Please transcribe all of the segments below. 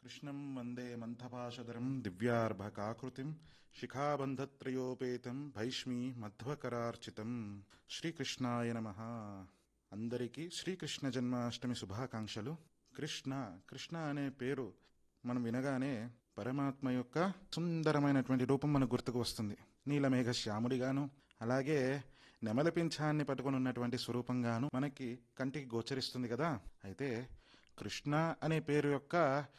కృష్ణం వందే మంథపాశధరం దివ్యార్భకాకృతిం శిఖాబంధత్రయోపేతం భైష్మీ మధ్వకరార్చితం శ్రీకృష్ణాయ నమ అందరికీ శ్రీకృష్ణ జన్మాష్టమి శుభాకాంక్షలు కృష్ణ కృష్ణ అనే పేరు మనం వినగానే పరమాత్మ యొక్క సుందరమైనటువంటి రూపం మనకు గుర్తుకు వస్తుంది నీలమేఘ శ్యాముడిగాను అలాగే నెమలి పింఛాన్ని పట్టుకుని ఉన్నటువంటి స్వరూపంగాను మనకి కంటికి గోచరిస్తుంది కదా అయితే కృష్ణ అనే పేరు యొక్క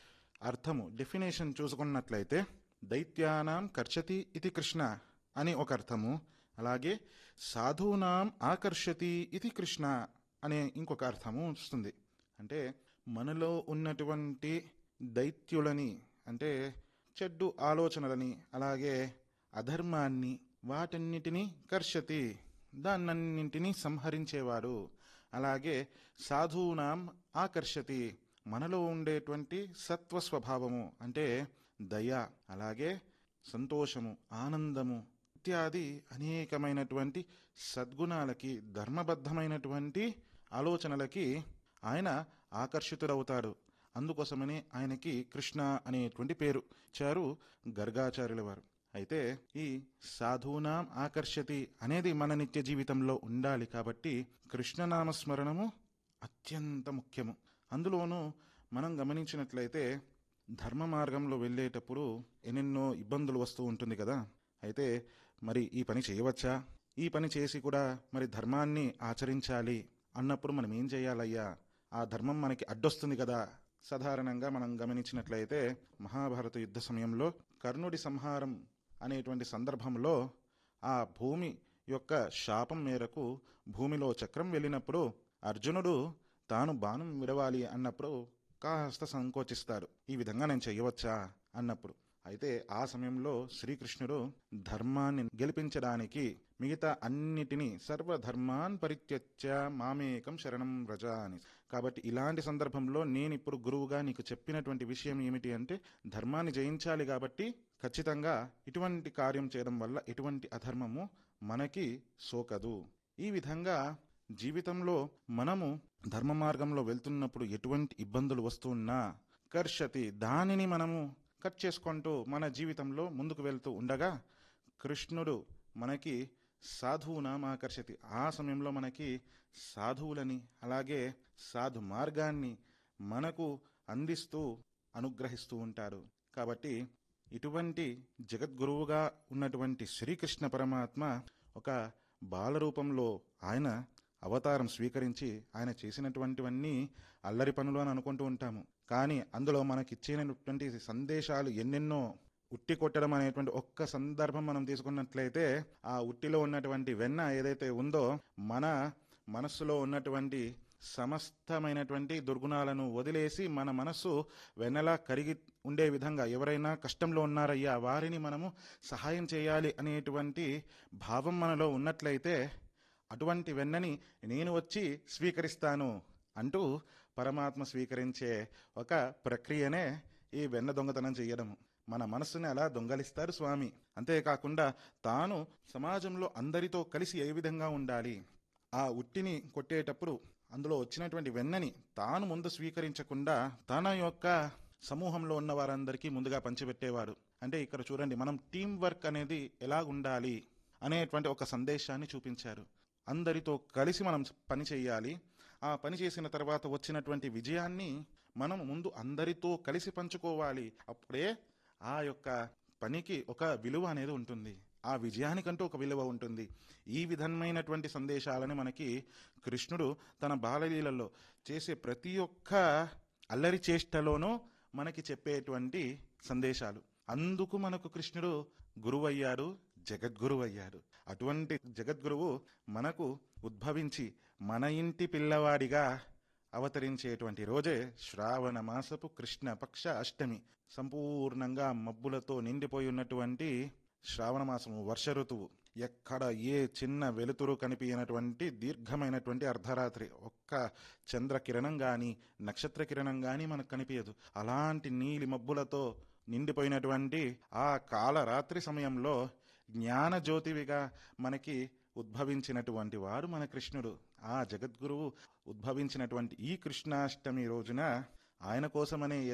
అర్థము డెఫినేషన్ చూసుకున్నట్లయితే దైత్యానాం కర్షతి ఇది కృష్ణ అని ఒక అర్థము అలాగే సాధూనాం ఆకర్షతి ఇది కృష్ణ అనే ఇంకొక అర్థము వస్తుంది అంటే మనలో ఉన్నటువంటి దైత్యులని అంటే చెడ్డు ఆలోచనలని అలాగే అధర్మాన్ని వాటన్నిటినీ కర్షతి దాన్నన్నింటినీ సంహరించేవాడు అలాగే సాధూనాం ఆకర్షతి మనలో ఉండేటువంటి సత్వ స్వభావము అంటే దయ అలాగే సంతోషము ఆనందము ఇత్యాది అనేకమైనటువంటి సద్గుణాలకి ధర్మబద్ధమైనటువంటి ఆలోచనలకి ఆయన ఆకర్షితుడవుతాడు అందుకోసమని ఆయనకి కృష్ణ అనేటువంటి పేరు ఇచ్చారు గర్గాచార్యుల వారు అయితే ఈ సాధూనాం ఆకర్షతి అనేది మన నిత్య జీవితంలో ఉండాలి కాబట్టి కృష్ణనామస్మరణము అత్యంత ముఖ్యము అందులోనూ మనం గమనించినట్లయితే ధర్మ మార్గంలో వెళ్ళేటప్పుడు ఎన్నెన్నో ఇబ్బందులు వస్తూ ఉంటుంది కదా అయితే మరి ఈ పని చేయవచ్చా ఈ పని చేసి కూడా మరి ధర్మాన్ని ఆచరించాలి అన్నప్పుడు మనం ఏం చేయాలయ్యా ఆ ధర్మం మనకి అడ్డొస్తుంది కదా సాధారణంగా మనం గమనించినట్లయితే మహాభారత యుద్ధ సమయంలో కర్ణుడి సంహారం అనేటువంటి సందర్భంలో ఆ భూమి యొక్క శాపం మేరకు భూమిలో చక్రం వెళ్ళినప్పుడు అర్జునుడు తాను బాణం విడవాలి అన్నప్పుడు కాస్త సంకోచిస్తాడు ఈ విధంగా నేను చెయ్యవచ్చా అన్నప్పుడు అయితే ఆ సమయంలో శ్రీకృష్ణుడు ధర్మాన్ని గెలిపించడానికి మిగతా అన్నిటినీ సర్వధర్మాన్ పరిత్యజ్య మామేకం శరణం వ్రజ అని కాబట్టి ఇలాంటి సందర్భంలో నేను ఇప్పుడు గురువుగా నీకు చెప్పినటువంటి విషయం ఏమిటి అంటే ధర్మాన్ని జయించాలి కాబట్టి ఖచ్చితంగా ఇటువంటి కార్యం చేయడం వల్ల ఎటువంటి అధర్మము మనకి సోకదు ఈ విధంగా జీవితంలో మనము ధర్మ మార్గంలో వెళ్తున్నప్పుడు ఎటువంటి ఇబ్బందులు వస్తున్నా కర్షతి దానిని మనము కట్ చేసుకుంటూ మన జీవితంలో ముందుకు వెళ్తూ ఉండగా కృష్ణుడు మనకి సాధువునాం ఆకర్షతి ఆ సమయంలో మనకి సాధువులని అలాగే సాధు మార్గాన్ని మనకు అందిస్తూ అనుగ్రహిస్తూ ఉంటాడు కాబట్టి ఇటువంటి జగద్గురువుగా ఉన్నటువంటి శ్రీకృష్ణ పరమాత్మ ఒక బాలరూపంలో ఆయన అవతారం స్వీకరించి ఆయన చేసినటువంటివన్నీ అల్లరి పనులు అని అనుకుంటూ ఉంటాము కానీ అందులో మనకిచ్చినటువంటి సందేశాలు ఎన్నెన్నో ఉట్టి కొట్టడం అనేటువంటి ఒక్క సందర్భం మనం తీసుకున్నట్లయితే ఆ ఉట్టిలో ఉన్నటువంటి వెన్న ఏదైతే ఉందో మన మనస్సులో ఉన్నటువంటి సమస్తమైనటువంటి దుర్గుణాలను వదిలేసి మన మనస్సు వెన్నలా కరిగి ఉండే విధంగా ఎవరైనా కష్టంలో ఉన్నారయ్యా వారిని మనము సహాయం చేయాలి అనేటువంటి భావం మనలో ఉన్నట్లయితే అటువంటి వెన్నని నేను వచ్చి స్వీకరిస్తాను అంటూ పరమాత్మ స్వీకరించే ఒక ప్రక్రియనే ఈ వెన్న దొంగతనం చేయడము మన మనస్సుని అలా దొంగలిస్తారు స్వామి అంతేకాకుండా తాను సమాజంలో అందరితో కలిసి ఏ విధంగా ఉండాలి ఆ ఉట్టిని కొట్టేటప్పుడు అందులో వచ్చినటువంటి వెన్నని తాను ముందు స్వీకరించకుండా తన యొక్క సమూహంలో ఉన్న వారందరికీ ముందుగా పంచిపెట్టేవారు అంటే ఇక్కడ చూడండి మనం టీం వర్క్ అనేది ఎలా ఉండాలి అనేటువంటి ఒక సందేశాన్ని చూపించారు అందరితో కలిసి మనం పని చేయాలి ఆ పని చేసిన తర్వాత వచ్చినటువంటి విజయాన్ని మనం ముందు అందరితో కలిసి పంచుకోవాలి అప్పుడే ఆ యొక్క పనికి ఒక విలువ అనేది ఉంటుంది ఆ విజయానికంటూ ఒక విలువ ఉంటుంది ఈ విధమైనటువంటి సందేశాలని మనకి కృష్ణుడు తన బాలలీలలో చేసే ప్రతి ఒక్క అల్లరి చేష్టలోనూ మనకి చెప్పేటువంటి సందేశాలు అందుకు మనకు కృష్ణుడు గురువయ్యాడు జగద్గురువయ్యాడు అటువంటి జగద్గురువు మనకు ఉద్భవించి మన ఇంటి పిల్లవాడిగా అవతరించేటువంటి రోజే శ్రావణ మాసపు కృష్ణ పక్ష అష్టమి సంపూర్ణంగా మబ్బులతో నిండిపోయి ఉన్నటువంటి శ్రావణ మాసము వర్ష ఋతువు ఎక్కడ ఏ చిన్న వెలుతురు కనిపించినటువంటి దీర్ఘమైనటువంటి అర్ధరాత్రి ఒక్క చంద్ర కిరణం గాని నక్షత్ర కిరణం గాని మనకు కనిపించదు అలాంటి నీలి మబ్బులతో నిండిపోయినటువంటి ఆ కాలరాత్రి సమయంలో జ్ఞాన జ్యోతివిగా మనకి ఉద్భవించినటువంటి వాడు మన కృష్ణుడు ఆ జగద్గురువు ఉద్భవించినటువంటి ఈ కృష్ణాష్టమి రోజున ఆయన కోసమనే